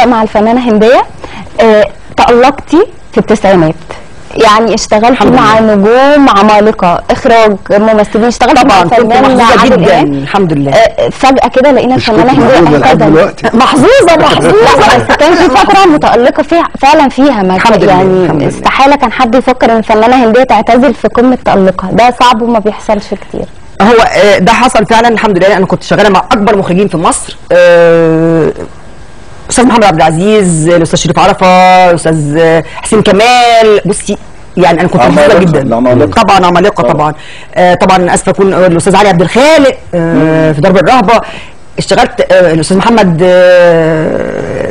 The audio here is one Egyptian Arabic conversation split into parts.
مع الفنانه هنديه آه، تالقتي في التسعينات يعني اشتغلتي الحمد مع نجوم عمالقه اخراج ممثلين اشتغلتي مع طبعا كنت الفنان محظوظه عادل جدا إمام. الحمد لله آه، فجاه كده لقينا مش الفنانه كنت محظوظة هنديه لحد اعتزلت دلوقتي محظوظه محظوظه بس كان في فتره متالقه فيها فعلا فيها ما الحمد لله، يعني الحمد لله. استحاله كان حد يفكر ان الفنانه هنديه تعتزل في قمه تالقها ده صعب وما بيحصلش كتير هو آه، ده حصل فعلا الحمد لله انا كنت شغاله مع اكبر مخرجين في مصر آه، استاذ محمد عبد العزيز الاستاذ شريف عرفه الاستاذ آه، حسين كمال بصي يعني انا كنت محظوظه عمالقة، جدا العمالقة. طبعا عمالقه طبعا. طبعا آه، طبعا اسفه اكون آه، الاستاذ علي عبد الخالق آه، في درب الرهبه اشتغلت آه، الاستاذ محمد آه،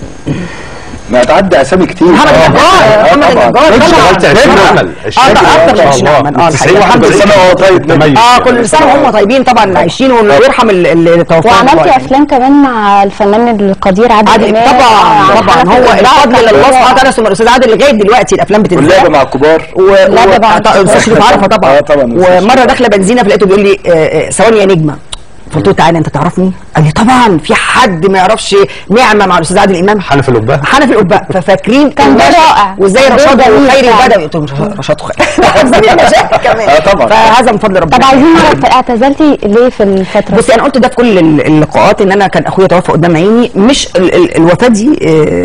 ما تعدي اسامي كتير محمد آه. النجار آه، محمد طبعاً. النجار انت طبعاً. اشتغلت 20 طبعاً. عمل اه 20 ده اكتر من ما 20 شاء عمل اه الله الحقيقه 90 الحمد كل لله سنه وهو طيب تميز اه يعني. كل سنه وهم طيبين طبعا عايشين ويرحم اللي- اللي توفاهم وعملتي دلوقتي. افلام كمان مع الفنان القدير عادل عادل امام طبعا آه، طبعا حنفي هو الإبداع الفضل كان لله رائع. سبحانه وتعالى ثم الاستاذ عادل لغايه دلوقتي الافلام بتتذاع واللعبه مع الكبار و... لعبة مع و... الكبار. الاستاذ شريف عرفه طبعا آه، طبعا. ومره داخله بنزينه فلقيته بيقول لي آه، آه، ثواني يا نجمه فقلت له تعالى انت تعرفني؟ قال لي طبعا في حد ما يعرفش نعمه مع الاستاذ عادل امام حنف القبه حنفي القباء ففاكرين كان ده رائع. وازاي كان رشاد دور جميل وخيري فعلا. البدوي قلت له رشاد وخيري حافظين المشاهد كمان آه، طبعا. فهذا من فضل ربنا طب عايزين نعرف اعتزلتي ليه في الفتره بصي انا قلت ده في كل ال- اللقاءات ان انا كان اخويا توفى قدام عيني مش ال ال الوفاه دي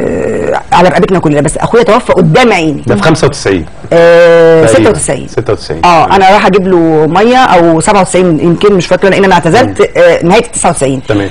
آه على رقبتنا كلنا بس اخويا توفى قدام عيني ده في 95 آه تقريباً. 96 96 اه انا رايحه اجيب له ميه او 97 يمكن مش فاكره لان انا اعتزلت آه نهايه 99 تمام.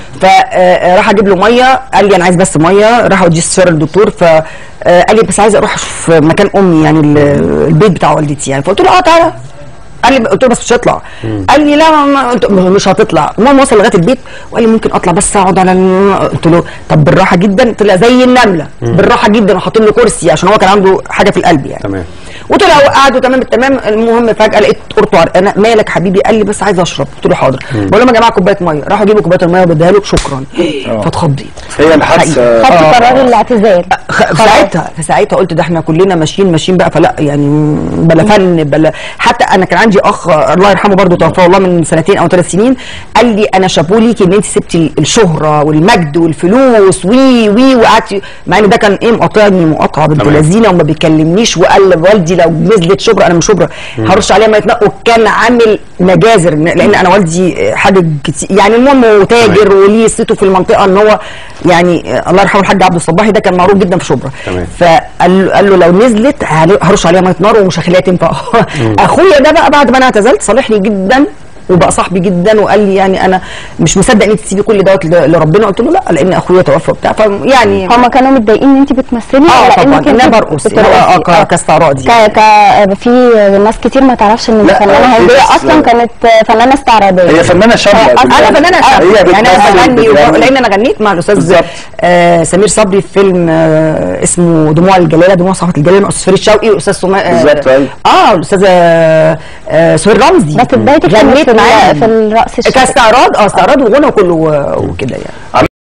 فراح اجيب له ميه قال لي انا عايز بس ميه راح اوديه استشاره الدكتور ف آه، قال لي بس عايز اروح اشوف مكان امي يعني ال- البيت بتاع والدتي يعني فقلت له اه تعالى قال لي قلت له بس مش هطلع قال لي لا ما- ما قلت له مش هتطلع المهم وصل لغايه البيت وقال لي ممكن اطلع بس اقعد على ال- قلت له طب بالراحه جدا طلع زي النمله بالراحه جدا وحاطين له كرسي عشان هو كان عنده حاجه في القلب يعني تمام. وطلع وقعدوا تمام التمام المهم فجاه لقيت قرطه عرقانه مالك حبيبي قال لي بس عايز اشرب قلت له حاضر بقول لهم يا جماعه كوبايه ميه راحوا جيبوا كوبايه الميه وبديها له شكرا فاتخضيت هي الحادثه خدت آه. قرار الاعتزال خ- في ساعتها في ساعتها قلت ده احنا كلنا ماشيين ماشيين بقى فلا يعني بلا فن بلا حتى انا كان عندي اخ الله يرحمه برضه توفى والله من سنتين او ثلاث سنين قال لي انا شابوه ليكي ان انت سبتي الشهره والمجد والفلوس وي وي وقعدتي مع ان ده كان ايه مقاطعني مقاطعه بنت تمام. لذينه وما بيكلمنيش وقال لوالدي لو نزلت شبرا انا مش شبرا هرش عليها ما يتنقوا وكان عامل مجازر لان انا والدي حاجه كتير يعني المهم هو تاجر وليه صيته في المنطقه ان هو يعني الله يرحمه الحاج عبد الصباحي ده كان معروف جدا في شبرا تمام. فقال له قال له لو نزلت هل- هرش عليها ميه نار ومش هخليها تنفع اخويا ده بقى بعد ما انا اعتزلت صالحني جدا وبقى صاحبي جدا وقال لي يعني انا مش مصدق ان انت تسيبي كل دوت ل- لربنا قلت له لا لان اخويا توفى وبتاع فيعني هما كانوا متضايقين ان انت بتمثلي اه ولا طبعا انك انا انت برقص بترقصي؟ اه ك- آه. كاستعراض ك يعني. ك في ناس كتير ما تعرفش ان لا، الفنانه في هنديه ناس- اصلا كانت فنانه استعراضيه هي فنانه شامله آه، انا فنانه هي شابة. يعني انا بتمثل بغني وبتغني. لان انا غنيت مع الاستاذ بالظبط. آه سمير صبري في فيلم آه اسمه دموع الجلاله دموع صفحه الجلاله مع استاذ فريد شوقي واستاذ سما آه بالظبط، أيوة. اه الاستاذ آه آه سهير رمزي بس بدايتك كانت غنيت في ال- معاهم في الرقص الشرقي كاستعراض اه استعراض وغنى وكله و- وكده يعني